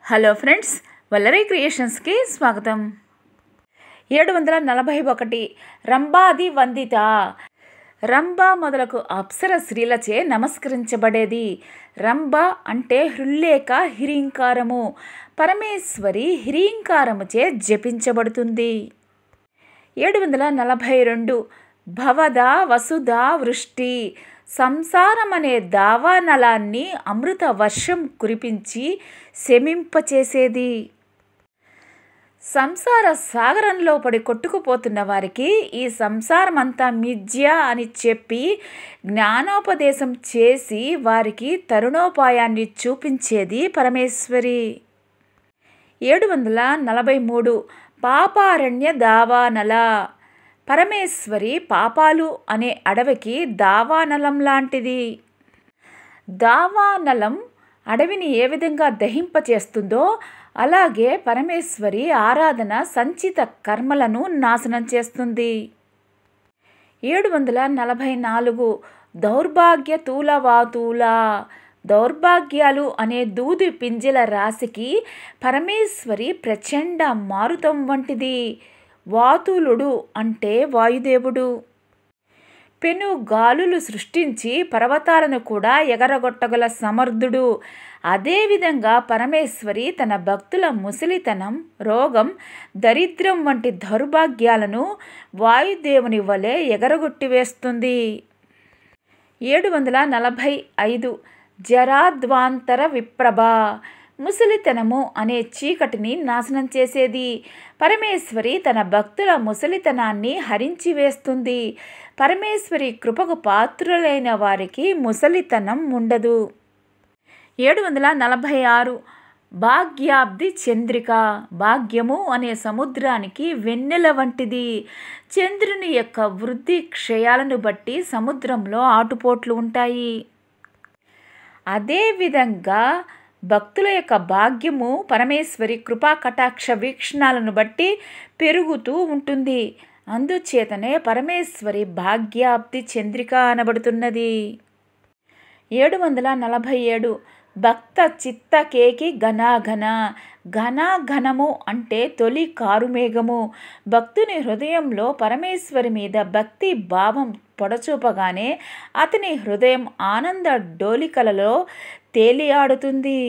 hello friends Vallari క్రియేషన్స్కి స్వాగతం ఏడు వందల నలభై ఒకటి రంభాది వందిత రంభ మొదలకు అప్సర స్త్రీలచే నమస్కరించబడేది రంభ అంటే హృల్లేక హిరీంకారము పరమేశ్వరి హిరీంకారముచే జపించబడుతుంది ఏడు వందల నలభై రెండు భవద వసుధ వృష్టి సంసారం అనే దావానలాన్ని అమృత వర్షం కురిపించి శమింపచేసేది సంసార సాగరంలో పడి కొట్టుకుపోతున్న వారికి ఈ సంసారం అంతా మిథ్య అని చెప్పి జ్ఞానోపదేశం చేసి వారికి తరుణోపాయాన్ని చూపించేది పరమేశ్వరి ఏడు వందల నలభై మూడు పాపారణ్య దావానల పరమేశ్వరి పాపాలు అనే అడవికి దావానలం లాంటిది దావానలం అడవిని ఏ విధంగా దహింపచేస్తుందో అలాగే పరమేశ్వరి ఆరాధన సంచిత కర్మలను నాశనం చేస్తుంది ఏడు వందల నలభై నాలుగు దౌర్భాగ్య తూలవాతూల దౌర్భాగ్యాలు అనే దూది పింజల రాశికి పరమేశ్వరి ప్రచండ మారుతం వంటిది వాతులుడు అంటే వాయుదేవుడు పెను గాలులు సృష్టించి పర్వతాలను కూడా ఎగరగొట్టగల సమర్థుడు అదేవిధంగా పరమేశ్వరి తన భక్తుల ముసలితనం రోగం దరిద్రం వంటి దౌర్భాగ్యాలను వాయుదేవుని వలె ఎగరగొట్టివేస్తుంది ఏడు వందల నలభై ఐదు జరాద్వాంతర విప్రభ ముసలితనము అనే చీకటిని నాశనం చేసేది పరమేశ్వరి తన భక్తుల ముసలితనాన్ని హరించి వేస్తుంది పరమేశ్వరి కృపకు పాత్రులైన వారికి ముసలితనం ఉండదు ఏడు వందల నలభై ఆరు భాగ్యాబ్ది చంద్రిక భాగ్యము అనే సముద్రానికి వెన్నెల వంటిది చంద్రుని యొక్క వృద్ధి క్షయాలను బట్టి సముద్రంలో ఆటుపోట్లు ఉంటాయి అదేవిధంగా భక్తుల యొక్క భాగ్యము పరమేశ్వరి కృపా కటాక్ష వీక్షణాలను బట్టి పెరుగుతూ ఉంటుంది అందుచేతనే పరమేశ్వరి భాగ్యాబ్ది చంద్రిక అనబడుతున్నది ఏడు వందల నలభై ఏడు భక్త చిత్త కేకి ఘనాఘన ఘనాఘనము అంటే తొలి కారుమేఘము భక్తుని హృదయంలో పరమేశ్వరి మీద భక్తి భావం పొడచూపగానే అతని హృదయం ఆనంద డోలికలలో తేలియాడుతుంది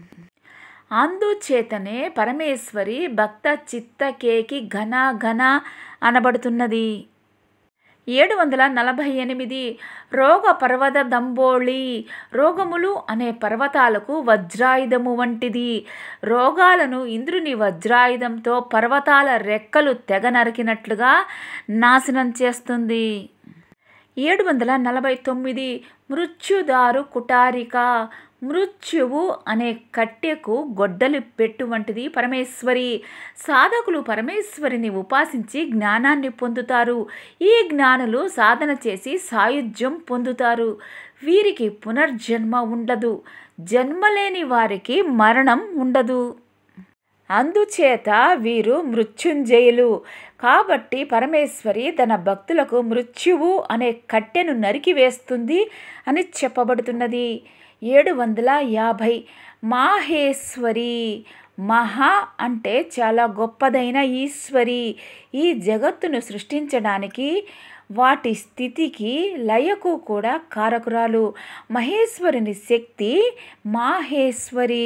అందుచేతనే పరమేశ్వరి భక్త చిత్త కేకి ఘన ఘన అనబడుతున్నది ఏడు వందల నలభై ఎనిమిది రోగ పర్వత దంబోళి రోగములు అనే పర్వతాలకు వజ్రాయుధము వంటిది రోగాలను ఇంద్రుని వజ్రాయుధంతో పర్వతాల రెక్కలు తెగ నరికినట్లుగా నాశనం చేస్తుంది ఏడు వందల నలభై తొమ్మిది మృత్యుదారు కుటారిక మృత్యువు అనే కట్టెకు గొడ్డలి పెట్టు వంటిది పరమేశ్వరి సాధకులు పరమేశ్వరిని ఉపాసించి జ్ఞానాన్ని పొందుతారు ఈ జ్ఞానులు సాధన చేసి సాయుధ్యం పొందుతారు వీరికి పునర్జన్మ ఉండదు జన్మలేని వారికి మరణం ఉండదు అందుచేత వీరు మృత్యుంజయులు కాబట్టి పరమేశ్వరి తన భక్తులకు మృత్యువు అనే కట్టెను నరికివేస్తుంది అని చెప్పబడుతున్నది ఏడు వందల యాభై మాహేశ్వరి మహా అంటే చాలా గొప్పదైన ఈశ్వరి ఈ జగత్తును సృష్టించడానికి వాటి స్థితికి లయకు కూడా కారకురాలు మహేశ్వరుని శక్తి మాహేశ్వరి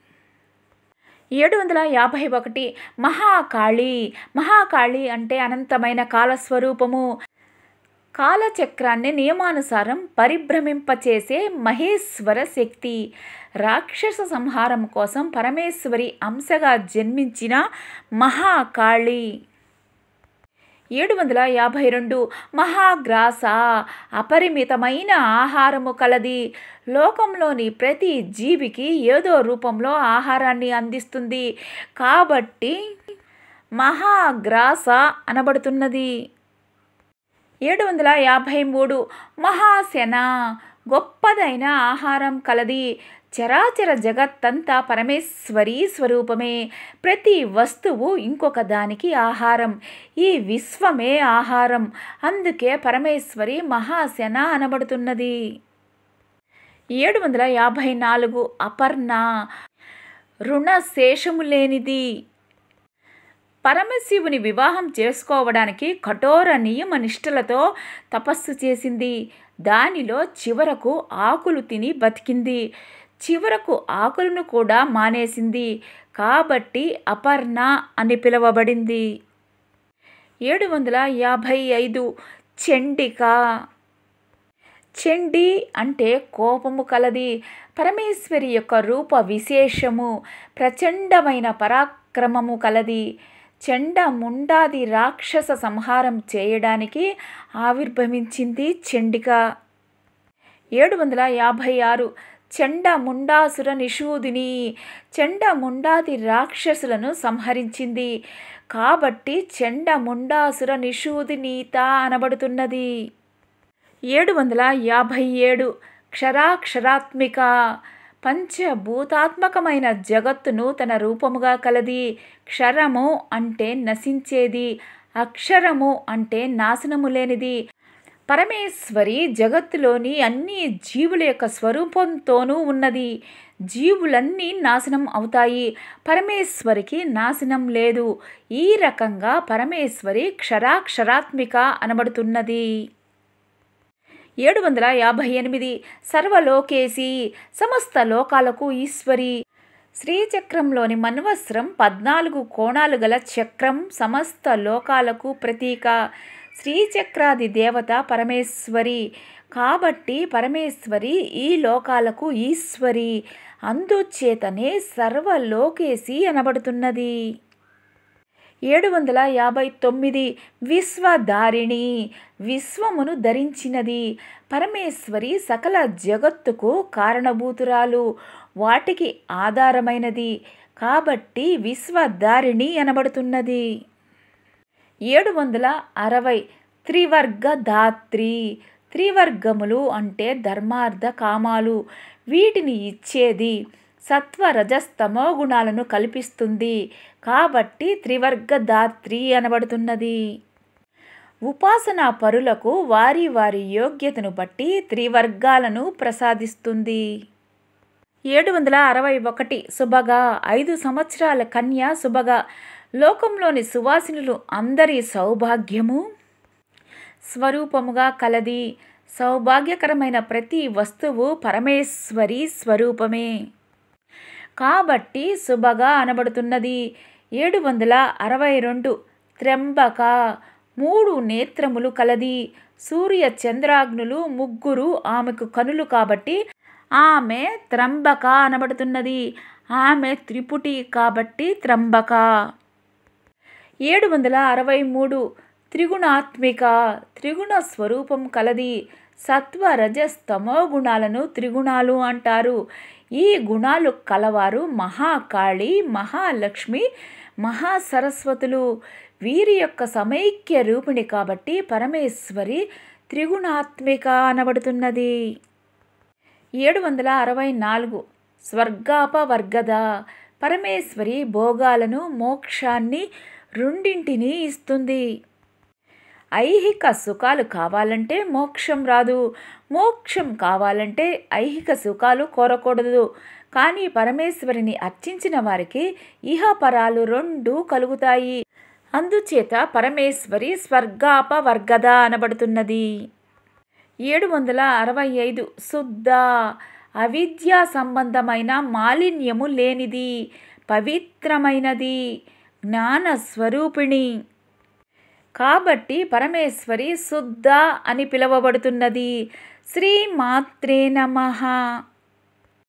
ఏడు వందల యాభై ఒకటి మహాకాళి మహాకాళి అంటే అనంతమైన కాలస్వరూపము కాలచక్రాన్ని నియమానుసారం పరిభ్రమింపచేసే మహేశ్వర శక్తి రాక్షస సంహారం కోసం పరమేశ్వరి అంశగా జన్మించిన మహాకాళి ఏడు వందల యాభై రెండు మహాగ్రాస అపరిమితమైన ఆహారము కలది లోకంలోని ప్రతి జీవికి ఏదో రూపంలో ఆహారాన్ని అందిస్తుంది కాబట్టి మహాగ్రాస అనబడుతున్నది ఏడు వందల యాభై మూడు మహాశన గొప్పదైన ఆహారం కలది చరాచర జగత్తంతా పరమేశ్వరీ స్వరూపమే ప్రతి వస్తువు ఇంకొక దానికి ఆహారం ఈ విశ్వమే ఆహారం అందుకే పరమేశ్వరి మహాశన అనబడుతున్నది ఏడు వందల యాభై నాలుగు అపర్ణ రుణ శేషము లేనిది పరమశివుని వివాహం చేసుకోవడానికి కఠోర నియమ నిష్ఠలతో తపస్సు చేసింది దానిలో చివరకు ఆకులు తిని బతికింది చివరకు ఆకులను కూడా మానేసింది కాబట్టి అపర్ణ అని పిలువబడింది ఏడు వందల యాభై ఐదు చండిక చండి అంటే కోపము కలది పరమేశ్వరి యొక్క రూప విశేషము ప్రచండమైన పరాక్రమము కలది చండ ముండాది రాక్షస సంహారం చేయడానికి ఆవిర్భవించింది చండిక ఏడు వందల యాభై ఆరు చండ ముండాసుర నిషూదిని చండ ముండాది రాక్షసులను సంహరించింది కాబట్టి చండ ముండాసుర నిషూదినీత అనబడుతున్నది ఏడు వందల యాభై ఏడు క్షరాక్షరాత్మిక పంచభూతాత్మకమైన జగత్తును తన రూపముగా కలది క్షరము అంటే నశించేది అక్షరము అంటే నాశనము లేనిది పరమేశ్వరి జగత్తులోని అన్ని జీవుల యొక్క స్వరూపంతోనూ ఉన్నది జీవులన్నీ నాశనం అవుతాయి పరమేశ్వరికి నాశనం లేదు ఈ రకంగా పరమేశ్వరి క్షరాక్షరాత్మిక అనబడుతున్నది ఏడు వందల యాభై ఎనిమిది సర్వలోకేసి సమస్త లోకాలకు ఈశ్వరి శ్రీచక్రంలోని మన్వస్త్రం పద్నాలుగు కోణాలు గల చక్రం సమస్త లోకాలకు ప్రతీక శ్రీచక్రాది దేవత పరమేశ్వరి కాబట్టి పరమేశ్వరి ఈ లోకాలకు ఈశ్వరి అందుచేతనే సర్వలోకేసి అనబడుతున్నది ఏడు వందల యాభై తొమ్మిది విశ్వధారిణి విశ్వమును ధరించినది పరమేశ్వరి సకల జగత్తుకు కారణభూతురాలు వాటికి ఆధారమైనది కాబట్టి విశ్వధారిణి అనబడుతున్నది ఏడు వందల అరవై త్రివర్గ ధాత్రి త్రివర్గములు అంటే ధర్మార్థ కామాలు వీటిని ఇచ్చేది సత్వ రజస్తమో గుణాలను కల్పిస్తుంది కాబట్టి త్రివర్గ దాత్రి అనబడుతున్నది ఉపాసనా పరులకు వారి వారి యోగ్యతను బట్టి త్రివర్గాలను ప్రసాదిస్తుంది ఏడు వందల అరవై ఒకటి సుబగా ఐదు సంవత్సరాల కన్య సుబగా లోకంలోని సువాసినులు అందరి సౌభాగ్యము స్వరూపముగా కలది సౌభాగ్యకరమైన ప్రతి వస్తువు పరమేశ్వరి స్వరూపమే కాబట్టి శుభగా అనబడుతున్నది ఏడు వందల అరవై రెండు త్ర్యంబక మూడు నేత్రములు కలది సూర్య చంద్రాగ్నులు ముగ్గురు ఆమెకు కనులు కాబట్టి ఆమె త్రంబక అనబడుతున్నది ఆమె త్రిపుటి కాబట్టి త్రంబక ఏడు వందల అరవై మూడు త్రిగుణాత్మిక త్రిగుణ స్వరూపం కలది సత్వ రజస్తమో గుణాలను త్రిగుణాలు అంటారు ఈ గుణాలు కలవారు మహాకాళి మహాలక్ష్మి మహాసరస్వతులు వీరి యొక్క సమైక్య రూపిణి కాబట్టి పరమేశ్వరి త్రిగుణాత్మిక అనబడుతున్నది ఏడు వందల అరవై నాలుగు స్వర్గాపవర్గద పరమేశ్వరి భోగాలను మోక్షాన్ని రెండింటినీ ఇస్తుంది ఐహిక సుఖాలు కావాలంటే మోక్షం రాదు మోక్షం కావాలంటే ఐహిక సుఖాలు కోరకూడదు కానీ పరమేశ్వరిని అర్చించిన వారికి ఇహపరాలు రెండు కలుగుతాయి అందుచేత పరమేశ్వరి స్వర్గాపవర్గద అనబడుతున్నది ఏడు వందల అరవై ఐదు శుద్ధ అవిద్యా సంబంధమైన మాలిన్యము లేనిది పవిత్రమైనది జ్ఞాన స్వరూపిణి కాబట్టి పరమేశ్వరి శుద్ధ అని పిలువబడుతున్నది శ్రీమాత్రే నమః